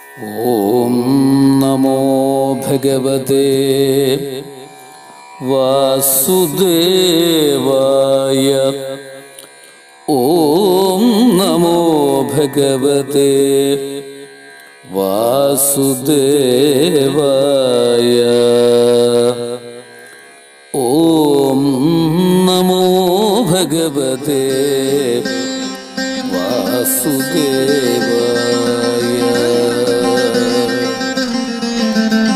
ॐ नमो भगवते वासुदेवाय ॐ नमो भगवते वासुदेवाय ॐ नमो भगवते वासुदेवाय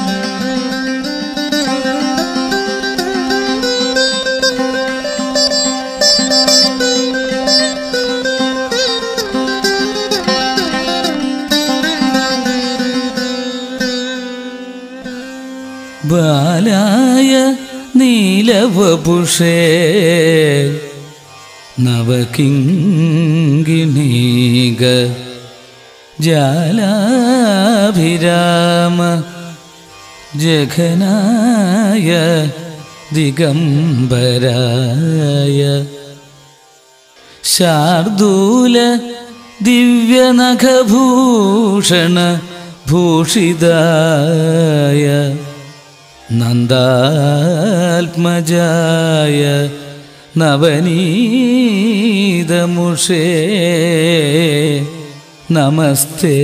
ബാലായ നീലവപുഷേ നവകിങ്കിണീക ജാലാഭിരാമ ജഘനായ ദിഗംബരായ ശാർദൂല ദിവ്യനഖഭൂഷണ ഭൂഷിതായ നന്ദാത്മജായ നവനീതമുഷേ നമസ്തേ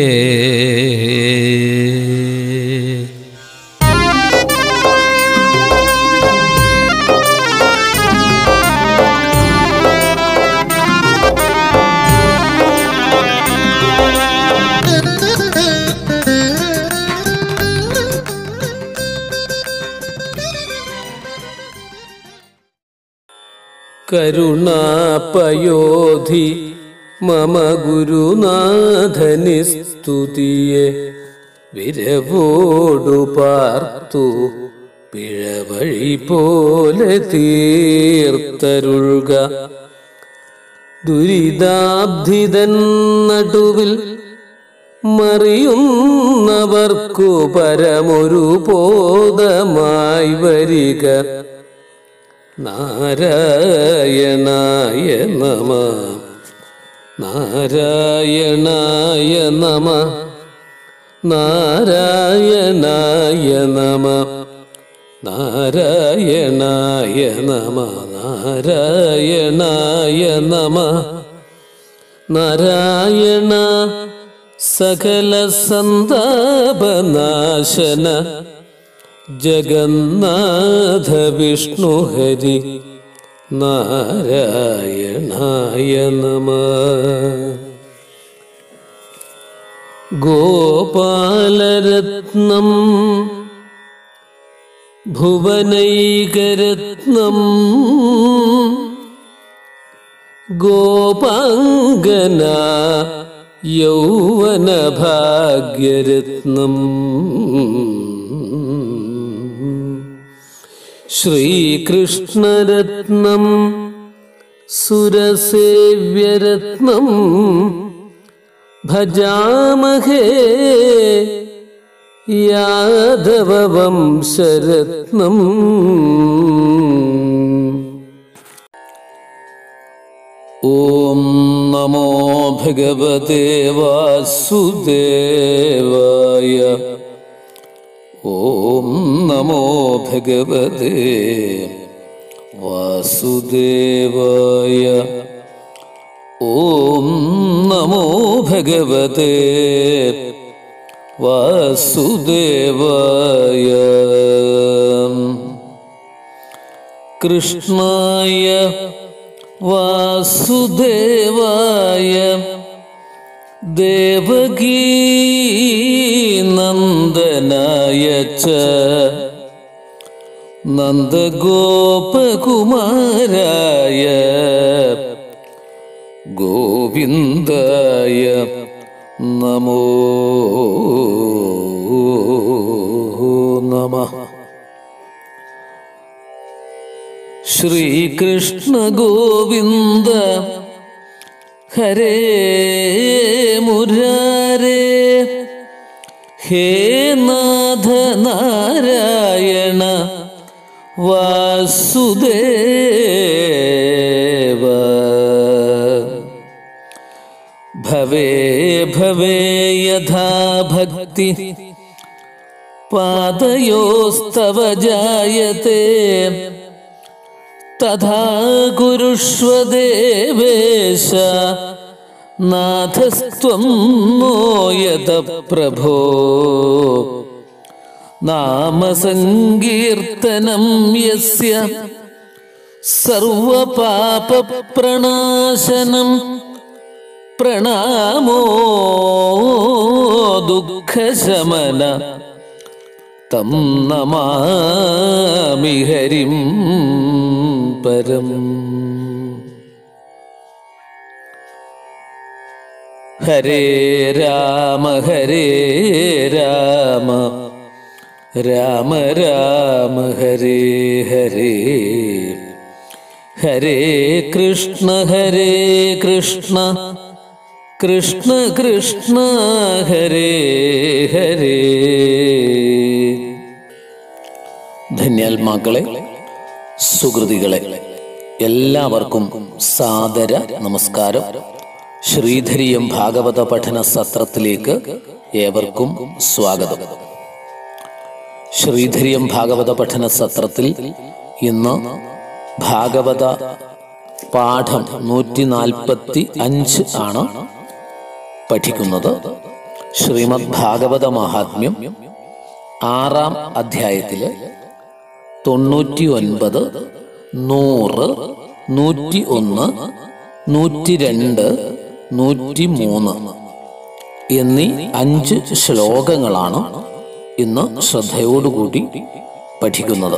കരുണാപയോധി മമ ഗുരുനാഥനി സ്തുതിയെ വിരവോടു പാർത്തു പിഴവഴി പോലെ തീർത്തരുൾക ദുരിതാബ്ധിതൻ നടുവിൽ മറിയുന്നവർക്കു പരമൊരു പോതമായി വരിക നാരായണായ നമ നാരായണായ നമ നാരായണായ നമ നാരായണായ നമ നാരായണായ നമ നാരായണ സകല സന്താപനാശന ജഗന്നാഥ വിഷ്ണു ഹരി നാരായണായ നമ ഗോപാലരത്നം ഭുവനൈകരത്നം ഗോപാംഗന യൗവന ഭാഗ്യരത്നം ശ്രീകൃഷ്ണരത്നം സുരസേവ്യരത്നം ഭജാമഹേ യാദവവംശരത്നം ഓം നമോ ഭഗവതേ വാസുദേവായ ഓം നമോ ഭഗവതേ വാസുദേവായ ഓം നമോ ഭഗവതേ വാസുദേവായ കൃഷ്ണായ വാസുദേവായ ദേവകീ നന്ദനായ ച നന്ദഗോപകുമാരായ ഗോവിന്ദായ നമോ നമ ശ്രീകൃഷ്ണ ഗോവിന്ദ ഹരേ മുരാരേ ഹേ നാഥ നാരായണ വാസുദേവ ഭവേ ഭവേ യഥാ ഭക്തി പാദയോസ്തവ ജായത്തെ തഥാ കുരുഷ്വ ദേവേശ നാഥസ്ത്വം നോയത പ്രഭോ നാമസങ്കീർത്തനം യസ്യ സർവപാപപ്രണാശനം പ്രണാമോ ദുഃഖശമന തം നമാമി ഹരിം പരം ഹരേ രാമ ഹരേ രാമ രാമ രാമ ഹരേ ഹരേ ഹരേ കൃഷ്ണ ഹരേ കൃഷ്ണ കൃഷ്ണ കൃഷ്ണ ഹരേ ഹരേ ധന്യാത്മാക്കളെ സുഹൃതികളെ എല്ലാവർക്കും സാദര നമസ്കാരം ശ്രീധരിയം ഭാഗവത പഠന സത്രത്തിലേക്ക് ഏവർക്കും സ്വാഗതം ശ്രീധരിയം ഭാഗവത പഠന സത്രത്തിൽ ഇന്ന് ഭാഗവത പാഠം നൂറ്റി നാൽപ്പത്തി അഞ്ച് ആണ് പഠിക്കുന്നത് ശ്രീമദ് ഭാഗവത മഹാത്മ്യം ആറാം അധ്യായത്തിലെ തൊണ്ണൂറ്റി ഒൻപത് നൂറ് നൂറ്റി ഒന്ന് നൂറ്റി രണ്ട് നൂറ്റി മൂന്ന് എന്നീ അഞ്ച് ശ്ലോകങ്ങളാണ് ഇന്ന് ശ്രദ്ധയോടുകൂടി പഠിക്കുന്നത്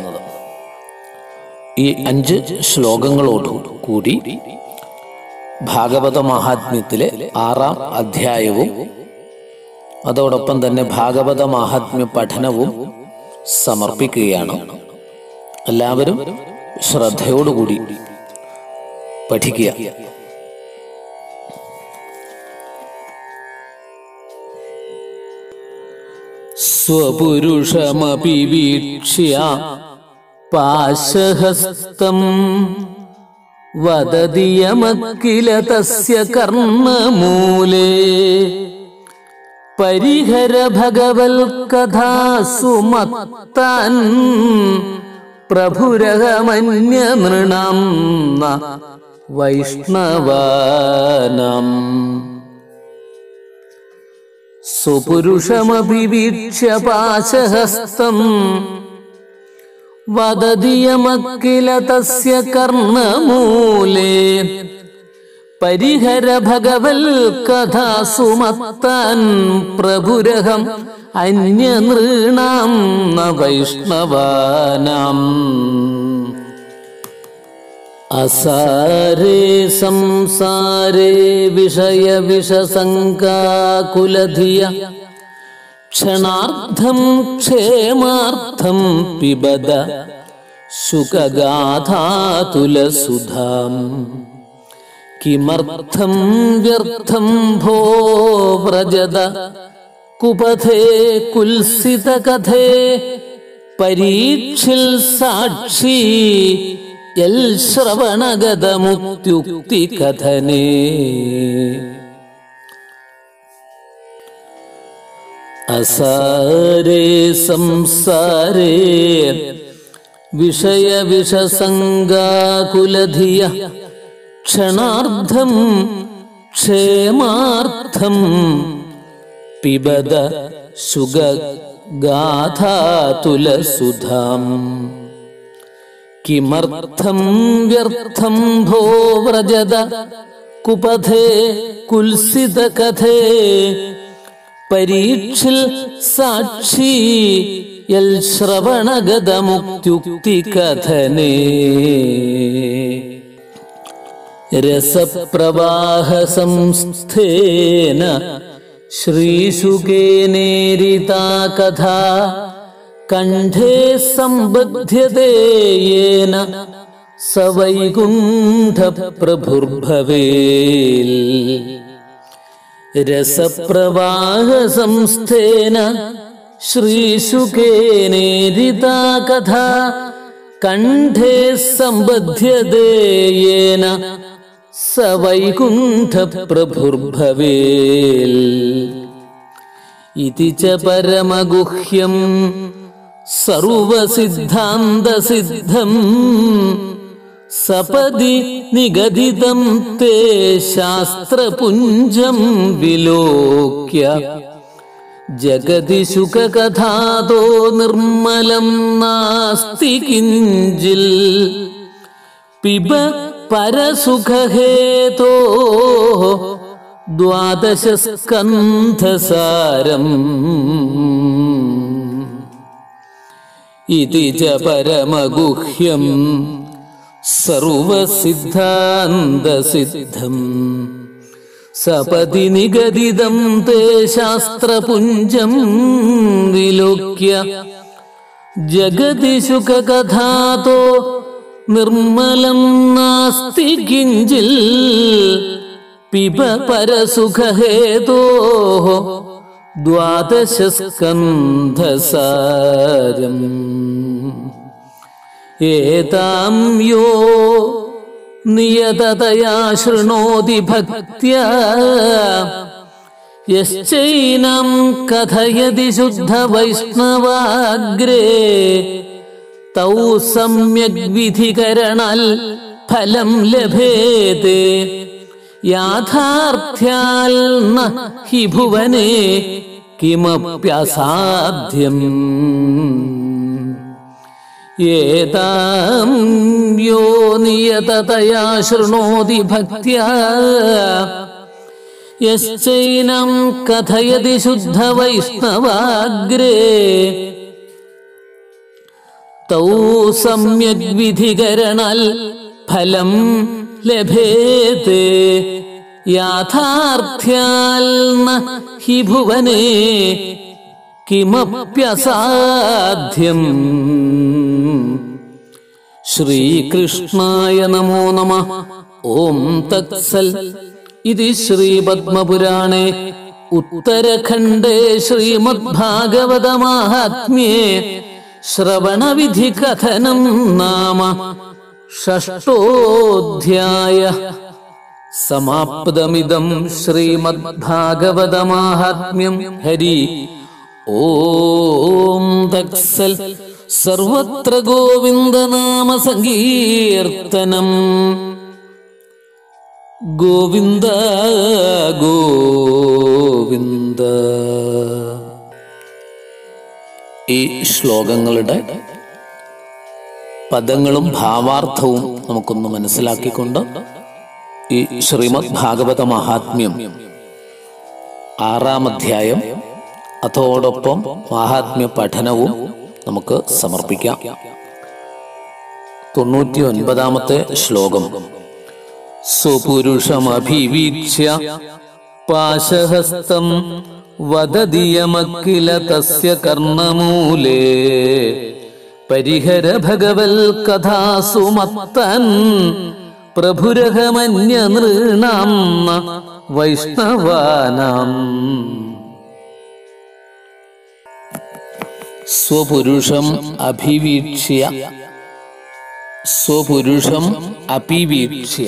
ഈ അഞ്ച് ശ്ലോകങ്ങളോട് കൂടി ഭാഗവത മഹാത്മ്യത്തിലെ ആറാം അധ്യായവും അതോടൊപ്പം തന്നെ ഭാഗവത മഹാത്മ്യ പഠനവും സമർപ്പിക്കുകയാണ് എല്ലാവരും ശ്രദ്ധയോടുകൂടി പഠിക്കുക സ്വപുരുഷമപി വീക്ഷ്യ പാശഹസ്തം വദതിയമക്കില തസ്യ കർണമൂലേ പരിഹര ഭഗവൽകഥാസു മത്താൻ പ്രഭുരഹമന്യമൃണം വൈഷ്ണവാനം സുപുരുഷമഭിവീക്ഷ്യ പാശഹസ്തം വദതിയമക്കില തസ്യ കർണമൂലേ പരിഹര ഭഗവൽ കഥാസുമത്താൻ പ്രഭുരഹം അന്യനൃണാം ന വൈഷ്ണവാനാം അസാരേ സംസാരേ വിഷയ വിഷസങ്കാകുലധിയ ക്ഷണാർത്ഥം ക്ഷേമാർത്ഥം പിബത ശുകഗാഥാതുലസുധാം കിമർത്ഥം വ്യർത്ഥം ഭോ വ്രജത കുപഥേ കുൽസിത കഥേ പരീക്ഷിൽ സാക്ഷി യൽ ശ്രവണഗതമുക്ത്യുക്തി കഥനേ അസാരേ സംസാരേ വിഷയ വിഷസംഗാകുലധിയ ക്ഷണാർത്ഥം ക്ഷേമാർത്ഥം പിബത ശുഗാഥാതുലസുധാം കിമർത്ഥം വ്യർത്ഥം ഭോ വ്രജത കുപഥേ കുൽസിത കഥേ പരീക്ഷിൽ സാക്ഷി യൽ ശ്രവണഗതമുക്ത്യുക്തി കഥനേ രസപ്രവാഹ സംസ്ഥേന ശ്രീശുകേനേരിതാ കഥാ കണ്ഠേ സമ്പദ്ധ്യതേയേന സ വൈകുണ്ഠ പ്രഭുർഭവേൽ രസപ്രവാഹ സംസ്ഥേന ശ്രീശുകേനേരിതാ കഥാ കണ്ഠേ സമ്പദ്ധ്യതേയേന സ വൈകുണ്ഠപ്രഭുർഭവേൽ ഇതി ച പരമഗുഹ്യം സർവസിദ്ധാന്തസിദ്ധം സപദി നിഗദിതം തേ ശാസ്ത്രപുഞ്ചം വിലോക്യ ജഗതി ശുകകഥാതോ നിർമ്മലം നാസ്തി കിഞ്ചിൽ പിബ പരസുഖഹേതോ ദ്വാദശസ്കന്ധസാരം ഇതി ച പരമഗുഹ്യം സർവസിദ്ധാന്തസിദ്ധം സപതി നിഗദിതം തേ ശാസ്ത്രപുഞ്ചം വിലോക്യ ജഗതി ശുകകഥാതോ നിർമ്മലം നാസ്തി കിഞ്ചിൽ പിബ പരസുഖഹേതോ ദ്വാദശസ്കന്ധസാരം ഏതാം യോ നിയതതയാ ശൃണോതി ഭക്ത്യാ യശ്ചൈനം കഥയതി ശുദ്ധ വൈഷ്ണവാഗ്രേ തൗ സമ്യഗ് വിധികരണാൽ ഫലം ലഭേതേ യാഥാർത്ഥ്യാൽ ന ഹി ഭുവനേ കിമപ്യസാധ്യം ഏതാം യോ നിയതതയാ ശൃണോതി ഭക്ത്യാ യശ്ചൈനം കഥയതി ശുദ്ധ വൈഷ്ണവാഗ്രേ തൗ സമ്യഗ് വിധികരണാൽ ഫലം ലഭേതേ യാഥാർത്ഥ്യാൽ ന ഹി ഭുവനേ കിമപ്യസാധ്യം ശ്രീകൃഷ്ണായ നമോ നമ ഓം തത്സൽ ഇത് ശ്രീപത്മപുരാണേ ഉത്തരഖണ്ഡേ ശ്രീമദ്ഭാഗവതമാഹാത്മ്യേ ശ്രവണവിധി കഥനം നാമ ഷഷ്ടോധ്യായ സമാപ്തമിദം ശ്രീമദ്ഭാഗവതമാഹാത്മ്യം ഹരി ഓം തത്സൽ സർവത്ര ഗോവിന്ദനാമ സങ്കീർത്തനം ഗോവിന്ദ ഗോവിന്ദ ഈ ശ്ലോകങ്ങളുടെ പദങ്ങളും ഭാവാർത്ഥവും നമുക്കൊന്ന് മനസ്സിലാക്കിക്കൊണ്ട് ഈ ശ്രീമദ് ഭാഗവത മഹാത്മ്യം ആറാം അധ്യായം അതോടൊപ്പം മഹാത്മ്യ പഠനവും നമുക്ക് സമർപ്പിക്കാം തൊണ്ണൂറ്റി ഒൻപതാമത്തെ ശ്ലോകം സുപുരുഷമഭിവീക്ഷ്യ പാശഹസ്തം വദതിയമക്കില തസ്യ കർണമൂലേ പരിഹര ഭഗവൽ കഥാസു മത്തൻ പ്രഭുരഹമന്യ നൃണാം വൈഷ്ണവാനാം സ്വപുരുഷം അഭിവീക്ഷ്യ സ്വപുരുഷം അഭിവീക്ഷ്യ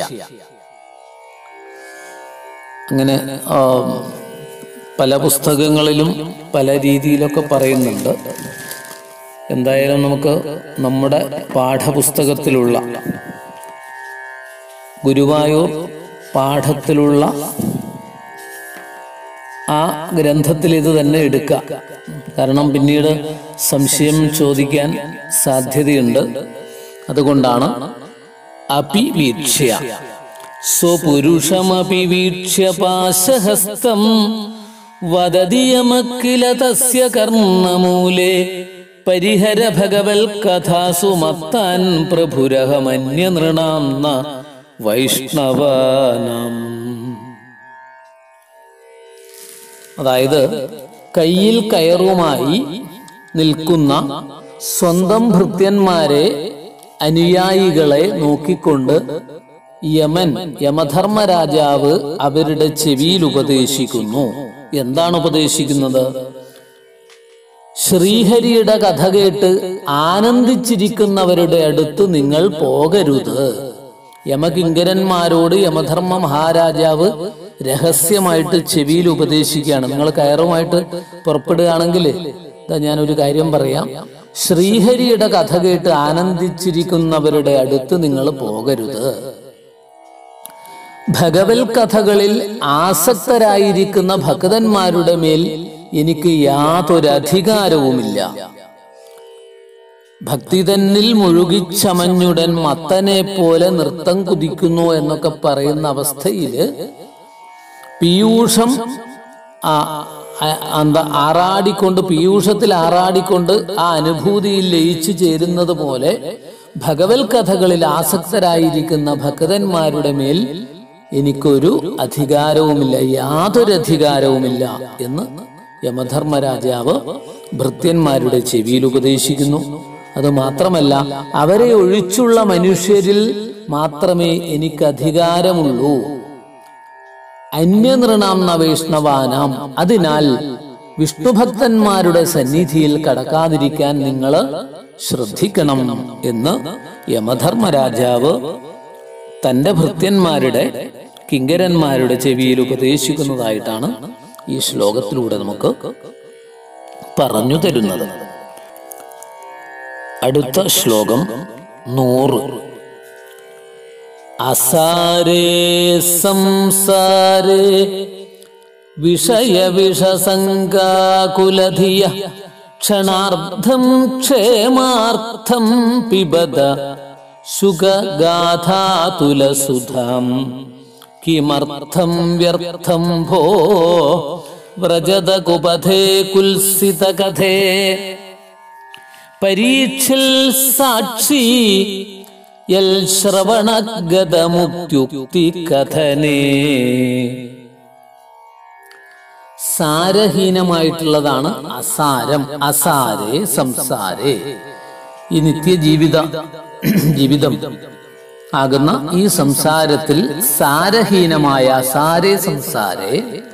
അങ്ങനെ ആ, പല പുസ്തകങ്ങളിലും പല രീതിയിലൊക്കെ പറയുന്നുണ്ട് എന്തായാലും നമുക്ക് നമ്മുടെ പാഠപുസ്തകത്തിലുള്ള ഗുരുവായൂർ പാഠത്തിലുള്ള ആ ഗ്രന്ഥത്തിൽ ഇത് തന്നെ എടുക്കുക കാരണം പിന്നീട് സംശയം ചോദിക്കാൻ സാധ്യതയുണ്ട് അതുകൊണ്ടാണ് അപിവീക്ഷ്യ സ്വപുരുഷമപി വീക്ഷ്യ പാശഹസ്തം വദതിയമക്കില തസ്യ കർണമൂലേ പരിഹര ഭഗവൽ കഥാസു മത്താൻ പ്രഭുരഹമന്യ നൃണാം ന വൈഷ്ണവാനാം അതായത് കയ്യിൽ കയറുമായി നിൽക്കുന്ന സ്വന്തം ഭൃത്യന്മാരെ അനുയായികളെ നോക്കിക്കൊണ്ട് യമൻ യമധർമ്മരാജാവ് അവരുടെ ചെവിയിൽ ഉപദേശിക്കുന്നു എന്താണ് ഉപദേശിക്കുന്നത് ശ്രീഹരിയുടെ കഥ കേട്ട് ആനന്ദിച്ചിരിക്കുന്നവരുടെ അടുത്ത് നിങ്ങൾ പോകരുത് യമകിങ്കരന്മാരോട് യമധർമ്മ മഹാരാജാവ് രഹസ്യമായിട്ട് ചെവിയിൽ ഉപദേശിക്കുകയാണ് നിങ്ങൾ കയറുമായിട്ട് പുറപ്പെടുകയാണെങ്കിൽ ഇതാ ഞാനൊരു കാര്യം പറയാം ശ്രീഹരിയുടെ കഥ കേട്ട് ആനന്ദിച്ചിരിക്കുന്നവരുടെ അടുത്ത് നിങ്ങൾ പോകരുത് ഭഗവത് കഥകളിൽ ആസക്തരായിരിക്കുന്ന ഭക്തന്മാരുടെ മേൽ എനിക്ക് യാതൊരു അധികാരവുമില്ല ഭക്തി തന്നിൽ മുഴുകിച്ചമഞ്ഞുടൻ മത്തനെ പോലെ നൃത്തം കുതിക്കുന്നു എന്നൊക്കെ പറയുന്ന അവസ്ഥയില് പീയൂഷം ആ- ആ- എന്താ ആറാടിക്കൊണ്ട് പീയൂഷത്തിൽ ആറാടിക്കൊണ്ട് ആ അനുഭൂതിയിൽ ലയിച്ചു ചേരുന്നത് പോലെ ഭഗവത് കഥകളിൽ ആസക്തരായിരിക്കുന്ന ഭക്തന്മാരുടെ മേൽ എനിക്കൊരു അധികാരവുമില്ല യാതൊരു അധികാരവുമില്ല എന്ന് യമധർമ്മരാജാവ് ഭൃത്യന്മാരുടെ ചെവിയിൽ ഉപദേശിക്കുന്നു അത് മാത്രമല്ല അവരെ ഒഴിച്ചുള്ള മനുഷ്യരിൽ മാത്രമേ എനിക്ക് അധികാരമുള്ളൂ അന്യനൃണാം നവൈഷ്ണവാനാം അതിനാൽ വിഷ്ണുഭക്തന്മാരുടെ സന്നിധിയിൽ കടക്കാതിരിക്കാൻ നിങ്ങൾ ശ്രദ്ധിക്കണം എന്ന് യമധർമ്മരാജാവ് തന്റെ ഭൃത്യന്മാരുടെ കിങ്കരന്മാരുടെ ചെവിയിൽ ഉപദേശിക്കുന്നതായിട്ടാണ് ഈ ശ്ലോകത്തിലൂടെ നമുക്ക് പറഞ്ഞു തരുന്നത് അടുത്ത ശ്ലോകം നൂറ് അസാരേ സംസാരേ വിഷയവിഷസങ്കാകുലധിയ ക്ഷണാർദ്ധം ക്ഷേമാർത്ഥം പിബത ശുഗാഥാതുലസുധാം കിമർത്ഥം വ്യർത്ഥം ഭോ വ്രജത കുപഥേ കുൽസിതകഥേ പരീക്ഷിൽ സാക്ഷി യൽ ശ്രവണഗതമുക്തി കഥനേ സാരഹീനമായിട്ടുള്ളതാണ് അസാരം അസാരേ സംസാരേ ഈ നിത്യജീവിത ജീവിതം ആകുന്ന ഈ സംസാരത്തിൽ സാരഹീനമായ സാരേ സംസാരേ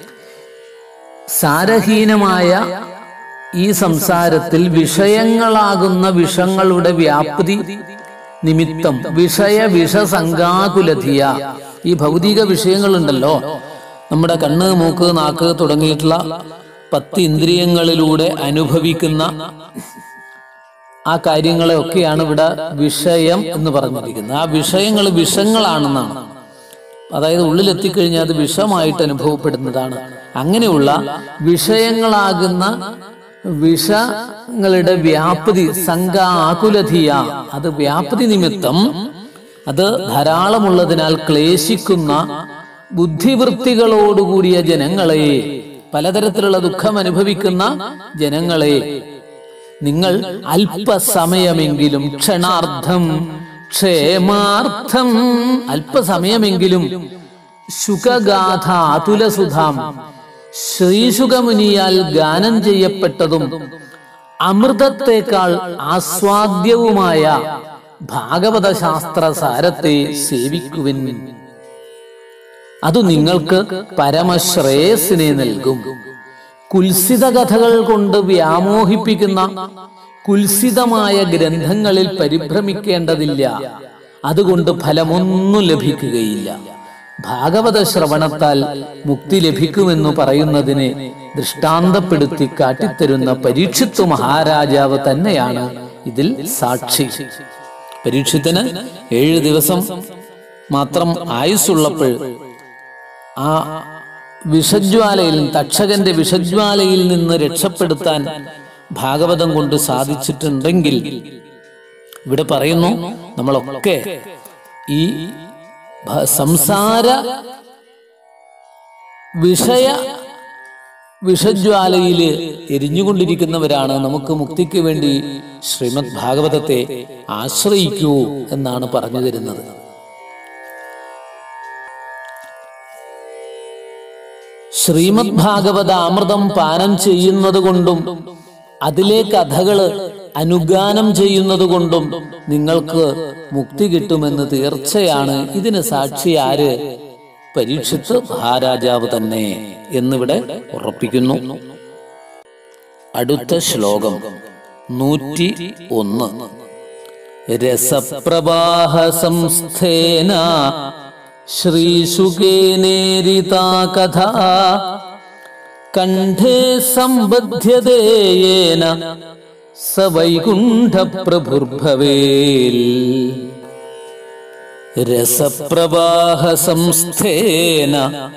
സാരഹീനമായ ഈ സംസാരത്തിൽ വിഷയങ്ങളാകുന്ന വിഷങ്ങളുടെ വ്യാപ്തി നിമിത്തം വിഷയ വിഷസങ്കാകുലധിയ ഈ ഭൗതിക വിഷയങ്ങളുണ്ടല്ലോ നമ്മുടെ കണ്ണ് മൂക്ക് നാക്ക് തുടങ്ങിയിട്ടുള്ള പത്ത് ഇന്ദ്രിയങ്ങളിലൂടെ അനുഭവിക്കുന്ന ആ കാര്യങ്ങളെ ഒക്കെയാണ് ഇവിടെ വിഷയം എന്ന് പറഞ്ഞിരിക്കുന്നത് ആ വിഷയങ്ങൾ വിഷങ്ങളാണെന്നാണ് അതായത് ഉള്ളിലെത്തിക്കഴിഞ്ഞാൽ അത് വിഷമായിട്ട് അനുഭവപ്പെടുന്നതാണ് അങ്ങനെയുള്ള വിഷയങ്ങളാകുന്ന വിഷങ്ങളുടെ വ്യാപ്തി സംഘാകുലധിയ അത് വ്യാപ്തി നിമിത്തം അത് ധാരാളമുള്ളതിനാൽ ക്ലേശിക്കുന്ന ബുദ്ധിവൃത്തികളോടുകൂടിയ ജനങ്ങളെ പലതരത്തിലുള്ള ദുഃഖം അനുഭവിക്കുന്ന ജനങ്ങളെ നിങ്ങൾ അല്പസമയമെങ്കിലും ക്ഷണാർത്ഥം ക്ഷേമാർത്ഥം അല്പസമയമെങ്കിലും ശുഖഗാഥ അതുലസുധാം ശ്രീശുഖമുനിയാൽ ഗാനം ചെയ്യപ്പെട്ടതും അമൃതത്തെക്കാൾ ആസ്വാദ്യവുമായ ഭാഗവത ശാസ്ത്ര സാരത്തെ സേവിക്കുവിൻ അത് നിങ്ങൾക്ക് പരമശ്രേയസിനെ നൽകും കുൽസിത കഥകൾ കൊണ്ട് വ്യാമോഹിപ്പിക്കുന്ന കുൽസിതമായ ഗ്രന്ഥങ്ങളിൽ പരിഭ്രമിക്കേണ്ടതില്ല അതുകൊണ്ട് ഫലമൊന്നും ലഭിക്കുകയില്ല ഭാഗവത ശ്രവണത്താൽ മുക്തി ലഭിക്കുമെന്ന് പറയുന്നതിനെ ദൃഷ്ടാന്തപ്പെടുത്തി കാട്ടിത്തരുന്ന പരീക്ഷിത്തു മഹാരാജാവ് തന്നെയാണ് ഇതിൽ സാക്ഷി പരീക്ഷത്തിന് ഏഴ് ദിവസം മാത്രം ആയുസ്സുള്ളപ്പോൾ ആ വിഷജ്വാലയിൽ തക്ഷകന്റെ വിഷജ്വാലയിൽ നിന്ന് രക്ഷപ്പെടുത്താൻ ഭാഗവതം കൊണ്ട് സാധിച്ചിട്ടുണ്ടെങ്കിൽ ഇവിടെ പറയുന്നു നമ്മളൊക്കെ ഈ ഭ- സംസാര വിഷയ വിഷജ്വാലയില് എരിഞ്ഞുകൊണ്ടിരിക്കുന്നവരാണ് നമുക്ക് മുക്തിക്ക് വേണ്ടി ശ്രീമദ് ഭാഗവതത്തെ ആശ്രയിക്കൂ എന്നാണ് പറഞ്ഞു തരുന്നത് ശ്രീമദ് ഭാഗവത അമൃതം പാനം ചെയ്യുന്നത് കൊണ്ടും അതിലെ കഥകള് അനുഗാനം ചെയ്യുന്നത് കൊണ്ടും നിങ്ങൾക്ക് മുക്തി കിട്ടുമെന്ന് തീർച്ചയാണ് ഇതിന് സാക്ഷി ആര് പരീക്ഷിത്ത് മഹാരാജാവ് തന്നെ എന്നിവിടെ ഉറപ്പിക്കുന്നു അടുത്ത ശ്ലോകം നൂറ്റി ഒന്ന് രസപ്രവാഹ സംസ്ഥേന ശ്രീശുകേനേരിതാ കഥ കണ്ഠേ സമ്പദ്ധ്യതേയേന സ വൈകുണ്ഠപ്രഭുർഭവേൽ രസപ്രവാഹ സംസ്ഥേന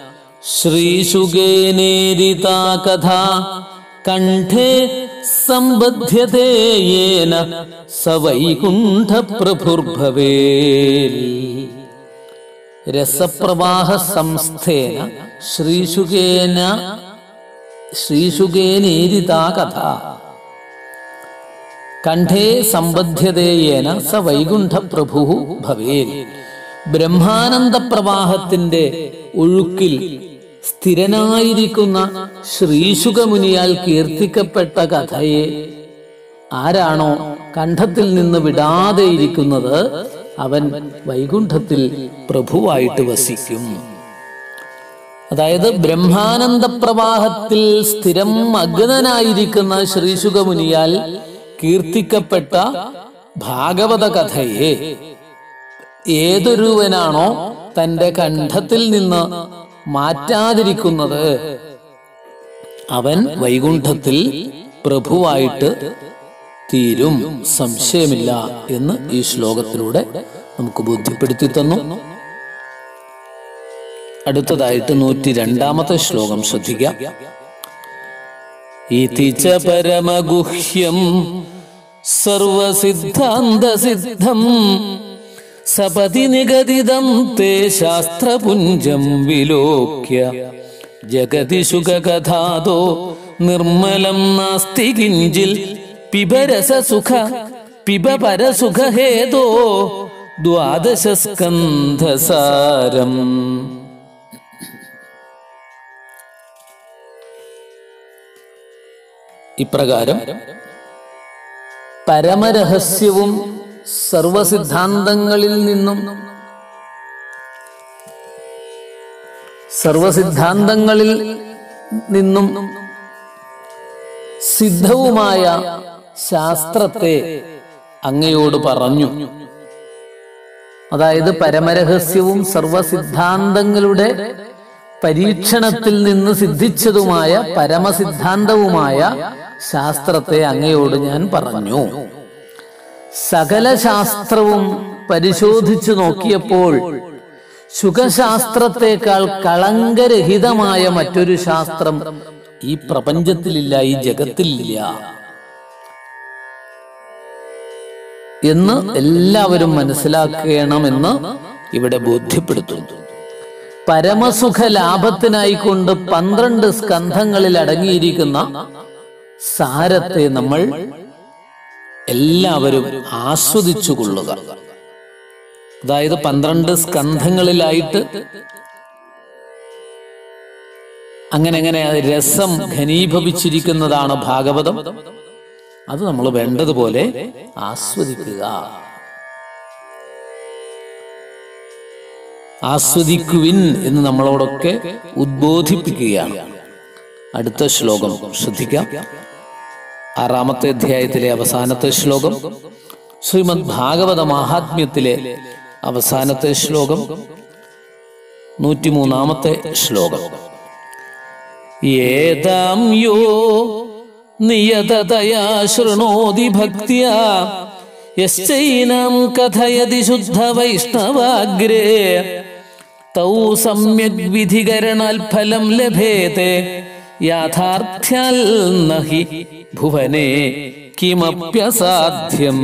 ശ്രീശുകേനേരിതാ കഥ കണ്ഠേ സമ്പദ്ധ്യതേയേന സ വൈകുണ്ഠപ്രഭുർഭവേൽ രസപ്രവാഹ സംസ്ഥേന ശ്രീശുകേന ശ്രീശുകേനേരിതാ കഥ കണ്ഠേ സമ്പദ്ധ്യതയേന സ വൈകുണ്ഠ പ്രഭു ഭവേൽ ബ്രഹ്മാനന്ദ പ്രവാഹത്തിന്റെ ഒഴുക്കിൽ സ്ഥിരനായിരിക്കുന്ന ശ്രീശുഖമുനിയാൽ കീർത്തിക്കപ്പെട്ട കഥയെ ആരാണോ കണ്ഠത്തിൽ നിന്ന് വിടാതെ ഇരിക്കുന്നത് അവൻ വൈകുണ്ഠത്തിൽ പ്രഭുവായിട്ട് വസിക്കും അതായത് ബ്രഹ്മാനന്ദ പ്രവാഹത്തിൽ സ്ഥിരം മഗ്നനായിരിക്കുന്ന ശ്രീശുഖമുനിയാൽ കീർത്തിക്കപ്പെട്ട ഭാഗവത കഥയെ ഏതൊരുവനാണോ തന്റെ കണ്ഠത്തിൽ നിന്ന് മാറ്റാതിരിക്കുന്നത് അവൻ വൈകുണ്ഠത്തിൽ പ്രഭുവായിട്ട് തീരും സംശയമില്ല എന്ന് ഈ ശ്ലോകത്തിലൂടെ നമുക്ക് ബോധ്യപ്പെടുത്തി തന്നു അടുത്തതായിട്ട് നൂറ്റി രണ്ടാമത്തെ ശ്ലോകം ശ്രദ്ധിക്കാം ഇതി ച പരമഗുഹ്യം സർവസിദ്ധാന്തസിദ്ധം സപതി നിഗദിതം തേ ശാസ്ത്രപുഞ്ചം വിലോക്യ ജഗതി ശുഖകഥാതോ നിർമ്മലം നാസ്തി കിഞ്ചിൽ പിബരസ സുഖ പിബ പരസുഖഹേതോ ദ്വാദശസ്കന്ധസാരം ഇപ്രകാരം പരമരഹസ്യവും സർവസിദ്ധാന്തങ്ങളിൽ നിന്നും സർവസിദ്ധാന്തങ്ങളിൽ നിന്നും സിദ്ധവുമായ ശാസ്ത്രത്തെ അങ്ങയോട് പറഞ്ഞു അതായത് പരമരഹസ്യവും സർവസിദ്ധാന്തങ്ങളുടെ പരീക്ഷണത്തിൽ നിന്ന് സിദ്ധിച്ചതുമായ പരമസിദ്ധാന്തവുമായ ശാസ്ത്രത്തെ അങ്ങയോട് ഞാൻ പറഞ്ഞു സകല ശാസ്ത്രവും പരിശോധിച്ചു നോക്കിയപ്പോൾ സുഖശാസ്ത്രത്തെക്കാൾ കളങ്കരഹിതമായ മറ്റൊരു ശാസ്ത്രം ഈ പ്രപഞ്ചത്തിലില്ല ഈ ജഗത്തിലില്ല എന്ന് എല്ലാവരും മനസ്സിലാക്കണമെന്ന് ഇവിടെ ബോധ്യപ്പെടുത്തുന്നു പരമസുഖ ലാഭത്തിനായിക്കൊണ്ട് പന്ത്രണ്ട് സ്കന്ധങ്ങളിൽ അടങ്ങിയിരിക്കുന്ന സാരത്തെ നമ്മൾ എല്ലാവരും ആസ്വദിച്ചു കൊള്ളുക അതായത് പന്ത്രണ്ട് സ്കന്ധങ്ങളിലായിട്ട് അങ്ങനെ അങ്ങനെ രസം ഘനീഭവിച്ചിരിക്കുന്നതാണ് ഭാഗവതം അത് നമ്മൾ വേണ്ടതുപോലെ ആസ്വദിക്കുക ആസ്വദിക്കുവിൻ എന്ന് നമ്മളോടൊക്കെ ഉദ്ബോധിപ്പിക്കുകയാണ് അടുത്ത ശ്ലോകം ശ്രദ്ധിക്കാം ആറാമത്തെ അധ്യായത്തിലെ അവസാനത്തെ ശ്ലോകം ശ്രീമദ് ഭാഗവത മഹാത്മ്യത്തിലെ അവസാനത്തെ ശ്ലോകം നൂറ്റിമൂന്നാമത്തെ ശ്ലോകം ഏതാം യോ നിയതതയാ ശൃണോതി ഭക്തിയാ യശ്ചൈനം കഥയതി ശുദ്ധ വൈഷ്ണവാഗ്രേ തൗ സമ്യക് വിധികരണാൽ ഫലം ലഭേത്തെ യാഥാർത്ഥ്യാൽ നഹി ഭുവനെ കിമപ്യസാധ്യം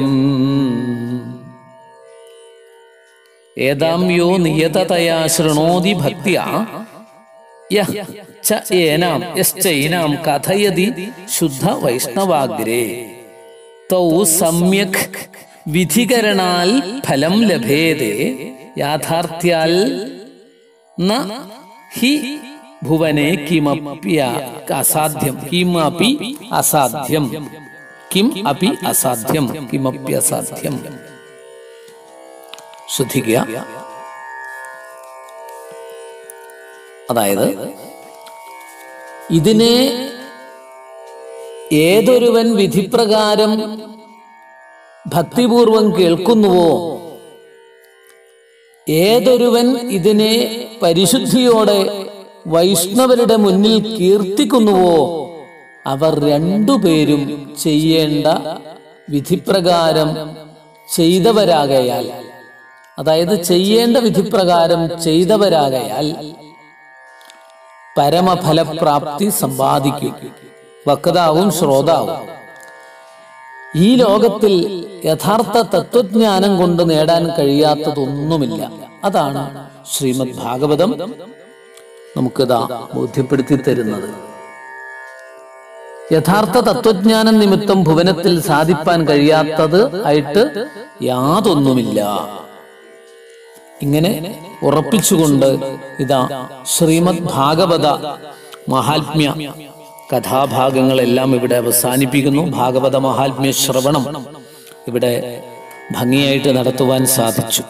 ഏതാം യോ നിയതതയാ ശൃണോതി ഭക്തിയാ യഹ് ച ഏനാം യശ്ചൈനാം കഥയതി ശുദ്ധ വൈഷ്ണവാഗ്രേ തൗ സമ്യക് വിധികരണാൽ ഫലം ലഭേതേ യാഥാർത്ഥ്യാൽ ന ഹി ഭുവനെ കിമപ്യ അസാധ്യം കിമപി അസാധ്യം കിം അപി അസാധ്യം കിമപ്യ അസാധ്യം ശ്രദ്ധിക്കുക അതായത് ഇതിനെ ഏതൊരുവൻ വിധിപ്രകാരം ഭക്തിപൂർവം കേൾക്കുന്നുവോ ഏതൊരുവൻ ഇതിനെ പരിശുദ്ധിയോടെ വൈഷ്ണവരുടെ മുന്നിൽ കീർത്തിക്കുന്നുവോ അവർ രണ്ടുപേരും ചെയ്യേണ്ട വിധിപ്രകാരം ചെയ്തവരാകയാൽ അതായത് ചെയ്യേണ്ട വിധിപ്രകാരം ചെയ്തവരാകയാൽ പരമഫലപ്രാപ്തി സമ്പാദിക്കും വക്താവും ശ്രോതാവും ഈ ലോകത്തിൽ യഥാർത്ഥ തത്വജ്ഞാനം കൊണ്ട് നേടാൻ കഴിയാത്തതൊന്നുമില്ല അതാണ് ശ്രീമദ് ഭാഗവതം നമുക്കിതാ ബോധ്യപ്പെടുത്തി തരുന്നത് യഥാർത്ഥ തത്വജ്ഞാനം നിമിത്തം ഭുവനത്തിൽ സാധിപ്പാൻ കഴിയാത്തത് ആയിട്ട് യാതൊന്നുമില്ല ഇങ്ങനെ ഉറപ്പിച്ചുകൊണ്ട് ഇതാ ശ്രീമദ് ഭാഗവത മഹാത്മ്യ കഥാഭാഗങ്ങളെല്ലാം ഇവിടെ അവസാനിപ്പിക്കുന്നു ഭാഗവത മഹാത്മ്യ ശ്രവണം ഇവിടെ ഭംഗിയായിട്ട് നടത്തുവാൻ സാധിച്ചു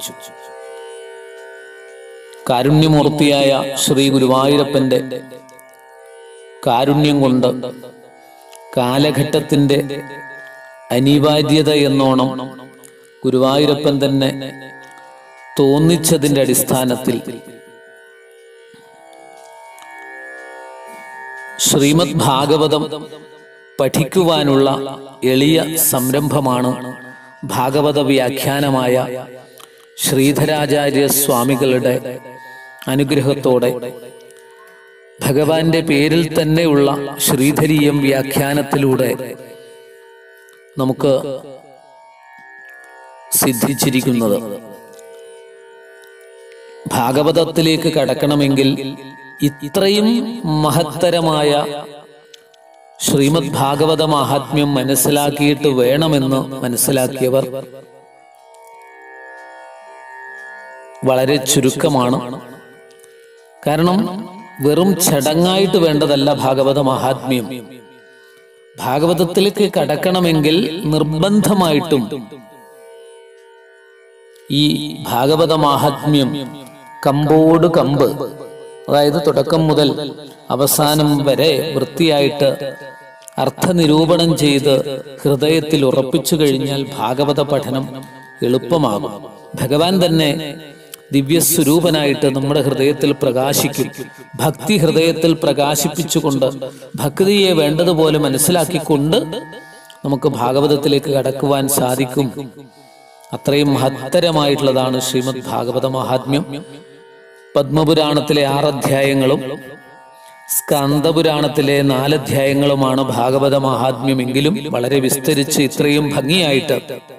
കാരുണ്യമൂർത്തിയായ ശ്രീ ഗുരുവായൂരപ്പന്റെ കാരുണ്യം കൊണ്ട് കാലഘട്ടത്തിന്റെ അനിവാര്യത എന്നോണം ഗുരുവായൂരപ്പൻ തന്നെ തോന്നിച്ചതിന്റെ അടിസ്ഥാനത്തിൽ ശ്രീമദ് ഭാഗവതം പഠിക്കുവാനുള്ള എളിയ സംരംഭമാണ് ഭാഗവത വ്യാഖ്യാനമായ ശ്രീധരാചാര്യ സ്വാമികളുടെ അനുഗ്രഹത്തോടെ ഭഗവാന്റെ പേരിൽ തന്നെയുള്ള ശ്രീധരീയം വ്യാഖ്യാനത്തിലൂടെ നമുക്ക് സിദ്ധിച്ചിരിക്കുന്നത് ഭാഗവതത്തിലേക്ക് കടക്കണമെങ്കിൽ ഇത്രയും മഹത്തരമായ ശ്രീമദ് ഭാഗവത മഹാത്മ്യം മനസ്സിലാക്കിയിട്ട് വേണമെന്ന് മനസ്സിലാക്കിയവർ വളരെ ചുരുക്കമാണ് കാരണം വെറും ചടങ്ങായിട്ട് വേണ്ടതല്ല ഭാഗവത മഹാത്മ്യം ഭാഗവതത്തിലേക്ക് കടക്കണമെങ്കിൽ നിർബന്ധമായിട്ടും ഈ ഭാഗവത മാഹാത്മ്യം കമ്പോട് കമ്പ് അതായത് തുടക്കം മുതൽ അവസാനം വരെ വൃത്തിയായിട്ട് അർത്ഥനിരൂപണം ചെയ്ത് ഹൃദയത്തിൽ ഉറപ്പിച്ചു കഴിഞ്ഞാൽ ഭാഗവത പഠനം എളുപ്പമാകും ഭഗവാൻ തന്നെ ദിവ്യസ്വരൂപനായിട്ട് നമ്മുടെ ഹൃദയത്തിൽ പ്രകാശിക്കും ഭക്തി ഹൃദയത്തിൽ പ്രകാശിപ്പിച്ചുകൊണ്ട് ഭക്തിയെ വേണ്ടതുപോലെ മനസ്സിലാക്കിക്കൊണ്ട് നമുക്ക് ഭാഗവതത്തിലേക്ക് കടക്കുവാൻ സാധിക്കും അത്രയും മഹത്തരമായിട്ടുള്ളതാണ് ശ്രീമദ് ഭാഗവത മഹാത്മ്യം പത്മപുരാണത്തിലെ ആറ് അധ്യായങ്ങളും സ്കന്ദപുരാണത്തിലെ നാലധ്യായങ്ങളുമാണ് ഭാഗവത മഹാത്മ്യമെങ്കിലും വളരെ വിസ്തരിച്ച് ഇത്രയും ഭംഗിയായിട്ട്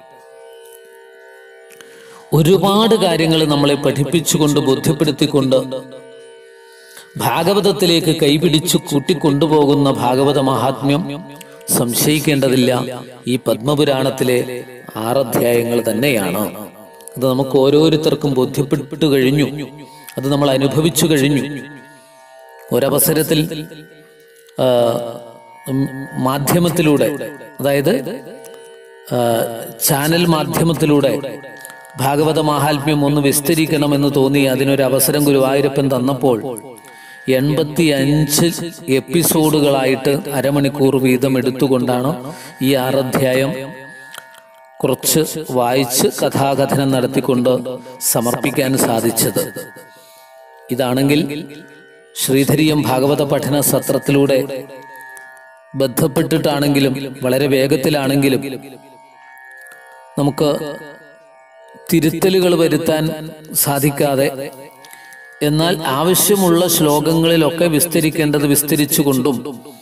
ഒരുപാട് കാര്യങ്ങൾ നമ്മളെ പഠിപ്പിച്ചുകൊണ്ട് ബോധ്യപ്പെടുത്തിക്കൊണ്ട് ഭാഗവതത്തിലേക്ക് കൈപിടിച്ചു കൂട്ടിക്കൊണ്ടുപോകുന്ന ഭാഗവത മഹാത്മ്യം സംശയിക്കേണ്ടതില്ല ഈ പത്മപുരാണത്തിലെ ആറധ്യായങ്ങൾ തന്നെയാണ് അത് നമുക്ക് ഓരോരുത്തർക്കും ബോധ്യപ്പെട്ടു കഴിഞ്ഞു അത് നമ്മൾ അനുഭവിച്ചു കഴിഞ്ഞു ഒരവസരത്തിൽ ആ, ഉം, മാധ്യമത്തിലൂടെ അതായത് ആ, ചാനൽ മാധ്യമത്തിലൂടെ ഭാഗവത മാഹാത്മ്യം ഒന്ന് വിസ്തരിക്കണമെന്ന് തോന്നി അതിനൊരു അവസരം ഗുരുവായൂരപ്പൻ തന്നപ്പോൾ എൺപത്തി അഞ്ച് എപ്പിസോഡുകളായിട്ട് അരമണിക്കൂർ വീതം എടുത്തുകൊണ്ടാണ് ഈ ആറധ്യായം കുറച്ച് വായിച്ച് കഥാകഥനം നടത്തിക്കൊണ്ട് സമർപ്പിക്കാൻ സാധിച്ചത് ഇതാണെങ്കിൽ ശ്രീധരിയം ഭാഗവത പഠന സത്രത്തിലൂടെ ബന്ധപ്പെട്ടിട്ടാണെങ്കിലും വളരെ വേഗത്തിലാണെങ്കിലും നമുക്ക് തിരുത്തലുകൾ വരുത്താൻ സാധിക്കാതെ എന്നാൽ ആവശ്യമുള്ള ശ്ലോകങ്ങളിലൊക്കെ വിസ്തരിക്കേണ്ടത് വിസ്തരിച്ചുകൊണ്ടും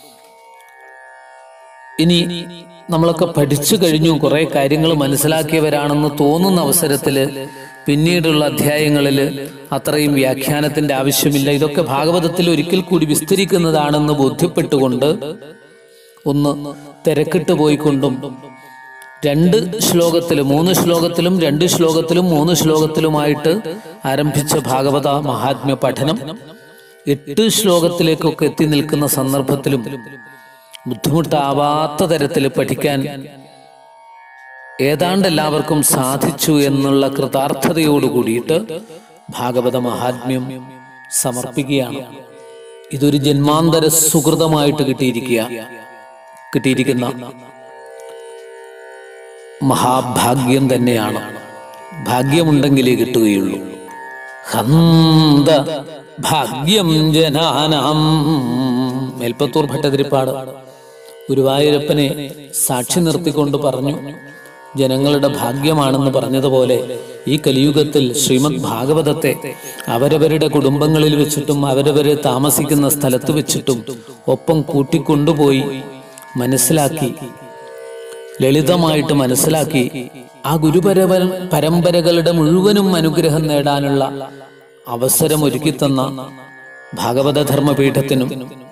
ഇനി നമ്മളൊക്കെ പഠിച്ചു കഴിഞ്ഞു കുറെ കാര്യങ്ങൾ മനസ്സിലാക്കിയവരാണെന്ന് തോന്നുന്ന അവസരത്തില് പിന്നീടുള്ള അധ്യായങ്ങളിൽ അത്രയും വ്യാഖ്യാനത്തിന്റെ ആവശ്യമില്ല ഇതൊക്കെ ഭാഗവതത്തിൽ ഒരിക്കൽ കൂടി വിസ്തരിക്കുന്നതാണെന്ന് ബോധ്യപ്പെട്ടുകൊണ്ട് ഒന്ന് തിരക്കിട്ട് പോയിക്കൊണ്ടും രണ്ട് ശ്ലോകത്തിലും മൂന്ന് ശ്ലോകത്തിലും രണ്ട് ശ്ലോകത്തിലും മൂന്ന് ശ്ലോകത്തിലുമായിട്ട് ആരംഭിച്ച ഭാഗവത മഹാത്മ്യ പഠനം എട്ട് ശ്ലോകത്തിലേക്കൊക്കെ എത്തി നിൽക്കുന്ന സന്ദർഭത്തിലും ബുദ്ധിമുട്ടാവാത്ത തരത്തിൽ പഠിക്കാൻ ഏതാണ്ട് എല്ലാവർക്കും സാധിച്ചു എന്നുള്ള കൃതാർത്ഥതയോട് കൂടിയിട്ട് ഭാഗവത മഹാത്മ്യം സമർപ്പിക്കുകയാണ് ഇതൊരു ജന്മാന്തര സുഹൃതമായിട്ട് കിട്ടിയിരിക്കുക കിട്ടിയിരിക്കുന്ന മഹാഭാഗ്യം തന്നെയാണ് ഭാഗ്യമുണ്ടെങ്കിലേ കിട്ടുകയുള്ളൂ ഹന്ത ഭാഗ്യം ജനാനാം മേൽപ്പത്തൂർ ഭട്ടതിരിപ്പാട് ഗുരുവായൂരപ്പനെ സാക്ഷി നിർത്തിക്കൊണ്ട് പറഞ്ഞു ജനങ്ങളുടെ ഭാഗ്യമാണെന്ന് പറഞ്ഞതുപോലെ ഈ കലിയുഗത്തിൽ ശ്രീമദ് ഭാഗവതത്തെ അവരവരുടെ കുടുംബങ്ങളിൽ വെച്ചിട്ടും അവരവരെ താമസിക്കുന്ന സ്ഥലത്ത് വെച്ചിട്ടും ഒപ്പം കൂട്ടിക്കൊണ്ടുപോയി മനസ്സിലാക്കി ലളിതമായിട്ട് മനസ്സിലാക്കി ആ ഗുരുപരവ പരമ്പരകളുടെ മുഴുവനും അനുഗ്രഹം നേടാനുള്ള അവസരം ഒരുക്കിത്തന്ന ഭാഗവത ധർമ്മപീഠത്തിനും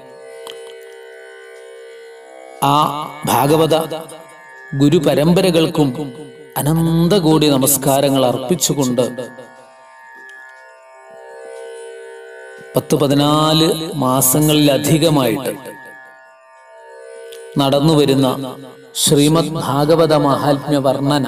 ആ ഭാഗവത ഗുരുപരമ്പരകൾക്കും അനന്തകോടി നമസ്കാരങ്ങൾ അർപ്പിച്ചുകൊണ്ട് പത്ത് പതിനാല് മാസങ്ങളിലധികമായിട്ട് നടന്നു വരുന്ന ശ്രീമദ് ഭാഗവത മഹാത്മ്യ വർണ്ണന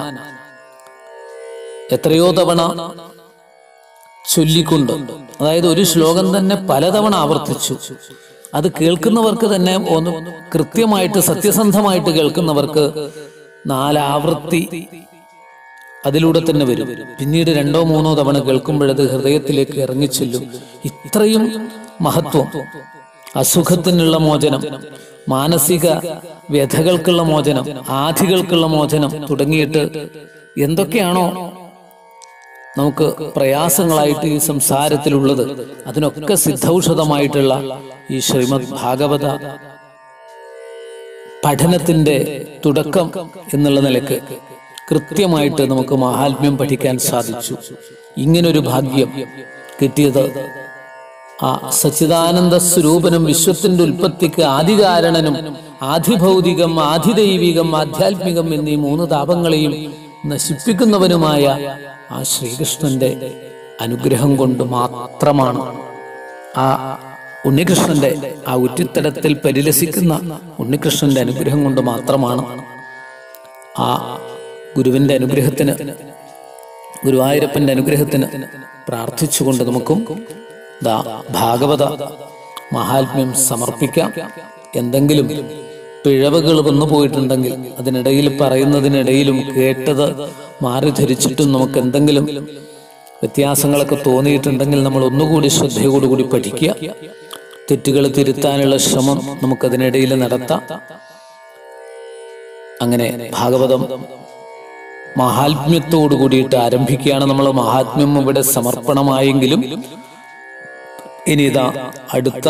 എത്രയോ തവണ ചൊല്ലിക്കൊണ്ട് അതായത് ഒരു ശ്ലോകം തന്നെ പലതവണ ആവർത്തിച്ചു അത് കേൾക്കുന്നവർക്ക് തന്നെ ഒന്ന് കൃത്യമായിട്ട് സത്യസന്ധമായിട്ട് കേൾക്കുന്നവർക്ക് നാലാവൃത്തി അതിലൂടെ തന്നെ വരും പിന്നീട് രണ്ടോ മൂന്നോ തവണ കേൾക്കുമ്പോഴത് ഹൃദയത്തിലേക്ക് ഇറങ്ങിച്ചെല്ലും ഇത്രയും മഹത്വം അസുഖത്തിനുള്ള മോചനം മാനസിക വ്യഥകൾക്കുള്ള മോചനം ആധികൾക്കുള്ള മോചനം തുടങ്ങിയിട്ട് എന്തൊക്കെയാണോ നമുക്ക് പ്രയാസങ്ങളായിട്ട് ഈ സംസാരത്തിലുള്ളത് അതിനൊക്കെ സിദ്ധൌഷധമായിട്ടുള്ള ഈ ശ്രീമദ് ഭാഗവത പഠനത്തിന്റെ തുടക്കം എന്നുള്ള നിലക്ക് കൃത്യമായിട്ട് നമുക്ക് മഹാത്മ്യം പഠിക്കാൻ സാധിച്ചു ഇങ്ങനൊരു ഭാഗ്യം കിട്ടിയത് ആ സച്ചിദാനന്ദ സ്വരൂപനും വിശ്വത്തിന്റെ ഉൽപ്പത്തിക്ക് ആദികാരണനും ആധിഭൗതികം ആധിദൈവികം ആധ്യാത്മികം എന്നീ മൂന്ന് താപങ്ങളെയും നശിപ്പിക്കുന്നവനുമായ ആ ശ്രീകൃഷ്ണന്റെ അനുഗ്രഹം കൊണ്ട് മാത്രമാണ് ആ ഉണ്ണികൃഷ്ണന്റെ ആ ഉറ്റിത്തടത്തിൽ പരിലസിക്കുന്ന ഉണ്ണികൃഷ്ണന്റെ അനുഗ്രഹം കൊണ്ട് മാത്രമാണ് ആ ഗുരുവിന്റെ അനുഗ്രഹത്തിന് ഗുരുവായൂരപ്പന്റെ അനുഗ്രഹത്തിന് പ്രാർത്ഥിച്ചുകൊണ്ട് നമുക്കും ദാ ഭാഗവത മഹാത്മ്യം സമർപ്പിക്കാം എന്തെങ്കിലും പിഴവുകൾ വന്നു പോയിട്ടുണ്ടെങ്കിൽ അതിനിടയിൽ പറയുന്നതിനിടയിലും കേട്ടത് മാറി ധരിച്ചിട്ടും നമുക്ക് എന്തെങ്കിലും വ്യത്യാസങ്ങളൊക്കെ തോന്നിയിട്ടുണ്ടെങ്കിൽ നമ്മൾ ഒന്നുകൂടി ശ്രദ്ധയോടുകൂടി പഠിക്കുക തെറ്റുകൾ തിരുത്താനുള്ള ശ്രമം നമുക്കതിനിടയിൽ നടത്താം അങ്ങനെ ഭാഗവതം മഹാത്മ്യത്തോടു കൂടിയിട്ട് ആരംഭിക്കുകയാണ് നമ്മൾ മഹാത്മ്യം ഇവിടെ സമർപ്പണമായെങ്കിലും ഇനി ഇതാ അടുത്ത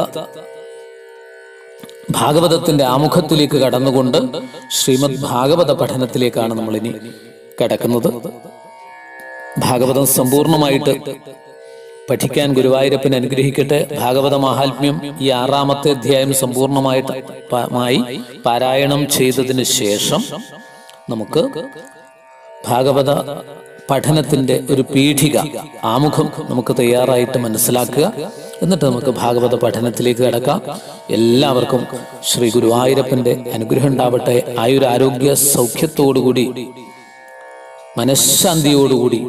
ഭാഗവതത്തിന്റെ ആമുഖത്തിലേക്ക് കടന്നുകൊണ്ട് ശ്രീമദ് ഭാഗവത പഠനത്തിലേക്കാണ് നമ്മൾ ഇനി കിടക്കുന്നത് ഭാഗവതം സമ്പൂർണമായിട്ട് പഠിക്കാൻ ഗുരുവായൂരപ്പൻ അനുഗ്രഹിക്കട്ടെ ഭാഗവത മഹാത്മ്യം ഈ ആറാമത്തെ അധ്യായം സമ്പൂർണമായിട്ട് പ- മായി പാരായണം ചെയ്തതിന് ശേഷം നമുക്ക് ഭാഗവത പഠനത്തിന്റെ ഒരു പീഠിക ആമുഖം നമുക്ക് തയ്യാറായിട്ട് മനസ്സിലാക്കുക എന്നിട്ട് നമുക്ക് ഭാഗവത പഠനത്തിലേക്ക് കിടക്കാം എല്ലാവർക്കും ശ്രീ ഗുരുവായൂരപ്പന്റെ അനുഗ്രഹം ഉണ്ടാവട്ടെ ആയുരാരോഗ്യ സൗഖ്യത്തോടുകൂടി മനഃശാന്തിയോടുകൂടി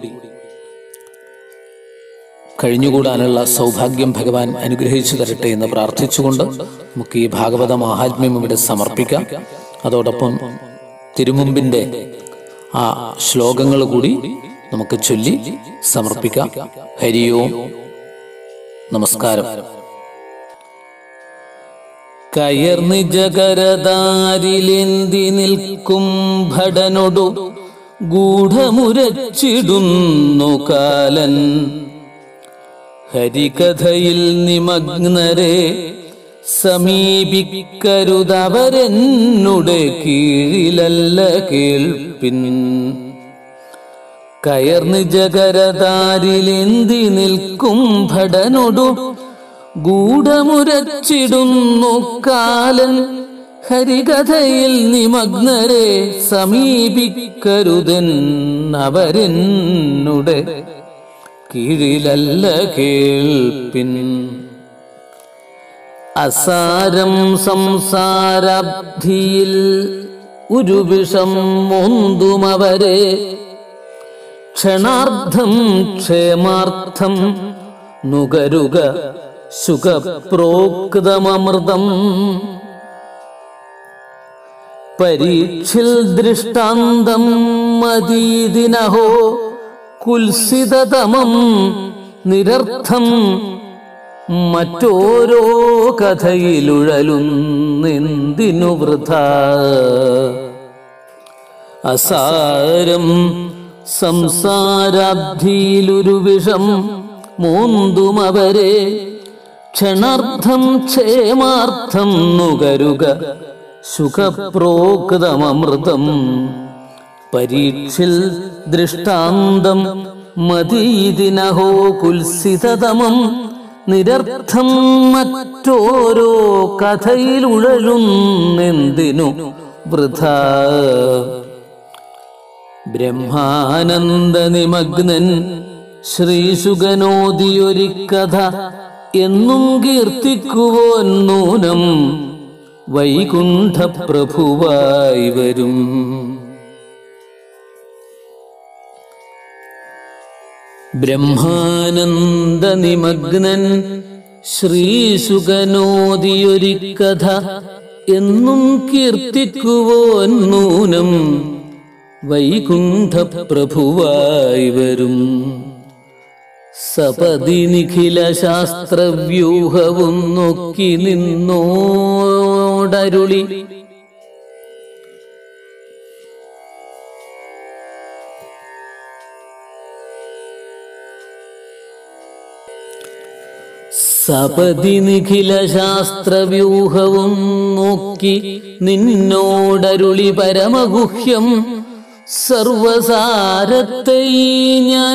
കഴിഞ്ഞുകൂടാനുള്ള സൗഭാഗ്യം ഭഗവാൻ അനുഗ്രഹിച്ചു തരട്ടെ എന്ന് പ്രാർത്ഥിച്ചുകൊണ്ട് നമുക്ക് ഈ ഭാഗവത മഹാത്മ്യം ഇവിടെ സമർപ്പിക്കാം അതോടൊപ്പം തിരുമുമ്പിന്റെ ആ ശ്ലോകങ്ങൾ കൂടി നമുക്ക് ചൊല്ലി സമർപ്പിക്കാം ഹരിയോം നമസ്കാരം കയർന്ന് ജഗരദാരിലെന്തി നിൽക്കും ഭടനൊടു ഗൂഢമുരച്ചിടുന്നു കാലൻ ഹരികഥയിൽ നിമഗ്നരെ സമീപിക്കരുതവരെന്നുടെ കീഴിലല്ല കേൾപ്പിൻ കയർന്ന് ജഗരദാരിലെന്തി നിൽക്കും ഭടനൊടു ഗൂഢമുരച്ചിടുന്നു കാലൻ ഹരികഥയിൽ നിമഗ്നരെ സമീപിക്കരുതൻ അവരെന്നുടെ കീഴിലല്ല കേൾപ്പിൻ അസാരം സംസാരാബ്ധിയിൽ ഒരു വിഷം മോന്തുമവരെ ക്ഷണാർത്ഥം ക്ഷേമാർത്ഥം നുകരുക സുഖപ്രോക്തമൃതം പരീക്ഷിൽ ദൃഷ്ടാന്തം മദീദിനഹോ കുൽസിതതമം നിരർത്ഥം മറ്റോരോ കഥയിലുഴലുന്നെന്തിനു വൃഥ അസാരം സംസാരാബ്ധിയിലൊരു വിഷം മൂന്തുമവരെ ക്ഷണാർത്ഥം ക്ഷേമാർത്ഥം നുകരുക സുഖപ്രോക്തമൃതം പരീക്ഷിൽ ദൃഷ്ടാന്തം മതീതിനഹോ കുൽസിതതമം നിരർത്ഥം മറ്റോരോ കഥയിലുഴലുന്നെന്തിനു വൃഥ ബ്രഹ്മാനന്ദ നിമഗ്നൻ ശ്രീശുഗനോദിയൊരു കഥ എന്നും കീർത്തിക്കുവോൻ നൂനം വൈകുണ്ഠപ്രഭുവായി വരും ബ്രഹ്മാനന്ദ നിമഗ്നൻ ശ്രീശുഗനോദിയൊരു കഥ എന്നും കീർത്തിക്കുവോൻ നൂനം വൈകുണ്ഠപ്രഭുവായി വരും സപതി നിഖില ശാസ്ത്രവ്യൂഹവും നോക്കി നിന്നോടരുളി സപതി നിഖില ശാസ്ത്രവ്യൂഹവും നോക്കി നിന്നോടരുളി പരമഗുഹ്യം സർവസാരത്തെ ഞാൻ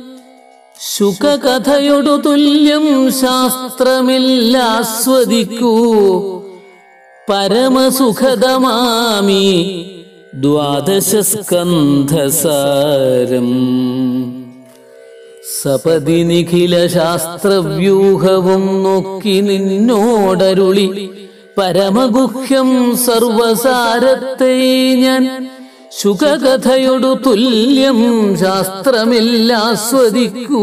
ശുകകഥയൊടു തുല്യം ശാസ്ത്രമില്ലാസ്വദിക്കൂ പരമസുഖദമാമി ദ്വാദശസ്കന്ധസാരം സപതി നിഖില ശാസ്ത്രവ്യൂഹവും നോക്കി നിന്നോടരുളി പരമഗുഹ്യം സർവസാരത്തെ ഞാൻ ശുഖകഥയൊടു തുല്യം ശാസ്ത്രമില്ലാസ്വദിക്കൂ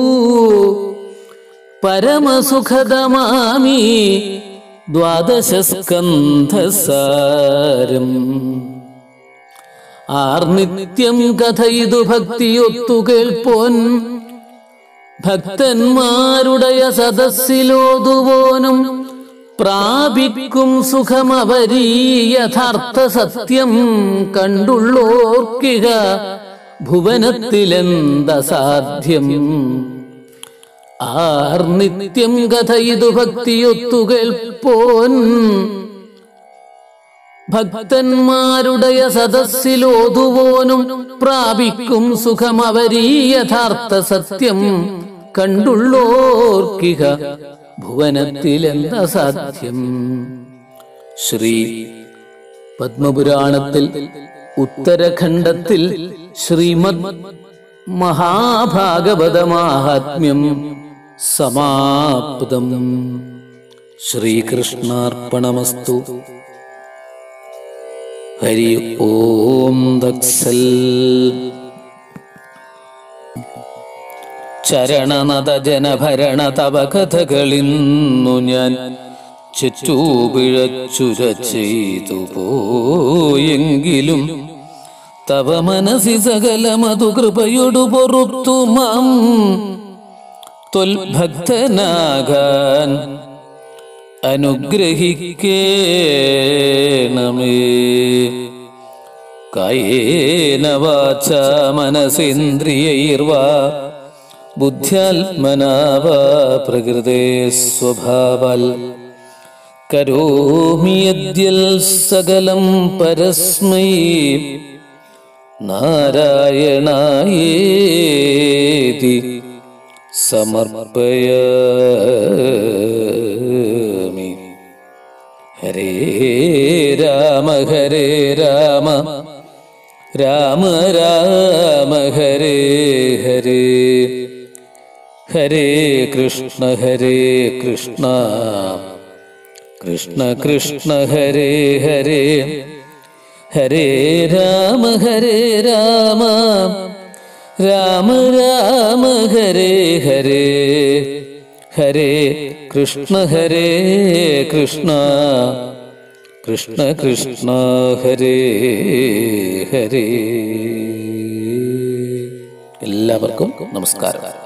പരമസുഖദമാമി ദ്വാദശസ്കന്ധസാരം ആർ നിത്യം കഥയിതു ഭക്തിയൊത്തു കേൾപ്പോൻ ഭക്തന്മാരുടയ സദസ്സിലോതുപോനും പ്രാപിക്കും സുഖമവരീ യഥാർത്ഥ സത്യം കണ്ടുള്ളോർക്കിക ഭുവനത്തിലെന്തസാധ്യം ആർ നിത്യം കഥയിതു ഭക്തിയൊത്തു കേൾപ്പോൻ ഭക്തന്മാരുടയ സദസ്സിലോതുവോനും പ്രാപിക്കും സുഖമവരീ യഥാർത്ഥ സത്യം കണ്ടുള്ളോർക്കിക ഭുവനത്തിലെന്താ സാധ്യം ശ്രീ പത്മപുരാണത്തിൽ ഉത്തരഖണ്ഡത്തിൽ ശ്രീമദ് മഹാഭാഗവത മാഹാത്മ്യം സമാപ്തം ശ്രീകൃഷ്ണാർപ്പണമസ്തു ഹരി ഓം ദക്സൽ ചരണനത ജനഭരണ തവ കഥകളിന്നു ഞാൻ ചെറ്റൂപിഴച്ചുര ചെയ്തു പോയെങ്കിലും തവ മനസി സകലമതു കൃപയൊടു പൊറുത്തു മാം തൊൽഭക്തനാകാൻ അനുഗ്രഹിക്കേണമേ കായേന വാച മനസേന്ദ്രിയൈർവാ ബുദ്ധ്യാത്മനാ വാ പ്രകൃതേ സ്വഭാവാൽ കരോമി യദ്യൽ സകലം പരസ്മൈ നാരായണായേതി സമർപ്പയാമി ഹരേ രാമ ഹരേ രാമ രാമ രാമ ഹരേ ഹരേ ഹരേ കൃഷ്ണ ഹരേ കൃഷ്ണ കൃഷ്ണ കൃഷ്ണ ഹരേ ഹരേ ഹരേ രാമ ഹരേ രാമ രാമ രാമ ഹരേ ഹരേ ഹരേ കൃഷ്ണ ഹരേ കൃഷ്ണ കൃഷ്ണ കൃഷ്ണ ഹരേ ഹരേ എല്ലാവർക്കും നമസ്കാരം